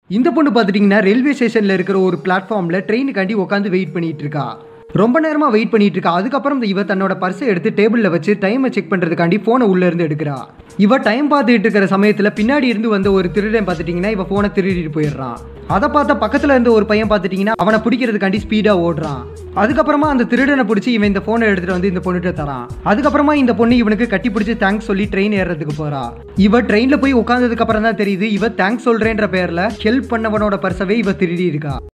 இந்த பொண்ணு பார்த்துட்டிங்கன்னா ரயில்வே ஸ்டேஷனில் இருக்கிற ஒரு பிளாட்ஃபார்மில் ட்ரெயினுக்காண்டி உட்காந்து வெயிட் பண்ணிட்டு இருக்கா ரொம்ப நேரமாக வெயிட் பண்ணிட்டு இருக்கா அதுக்கப்புறம் இவ தன்னோட பர்ஸை எடுத்து டேபிளில் வச்சு டைமை செக் பண்ணுறதுக்காண்டி ஃபோனை உள்ளே இருந்து எடுக்கிறா இவ டைம் பார்த்துட்டு இருக்கிற சமயத்தில் பின்னாடி இருந்து வந்த ஒரு திருடன் பார்த்துட்டிங்கன்னா இவ ஃபோனை திருடிட்டு போயிடுறான் அதை பார்த்தா பக்கத்தில் இருந்த ஒரு பையன் பார்த்துட்டிங்கன்னா அவனை பிடிக்கிறதுக்காண்டி ஸ்பீடாக ஓடுறான் அதுக்கப்புறமா அந்த திருடனை பிடிச்சி இவன் இந்த ஃபோனை எடுத்துகிட்டு வந்து இந்த பொண்ணுகிட்ட தரான் அதுக்கப்புறமா இந்த பொண்ணு இவனுக்கு கட்டி பிடிச்சி தேங்க்ஸ் சொல்லி ட்ரெயின் ஏறுறதுக்கு போறா இவ ட்ரெயினில் போய் உட்காந்ததுக்கு அப்புறம் தான் தெரியுது இவ தேங்க்ஸ் சொல்றேன்ற பேரில் ஹெல்ப் பண்ணவனோட பர்சவே இவ திருடி இருக்கா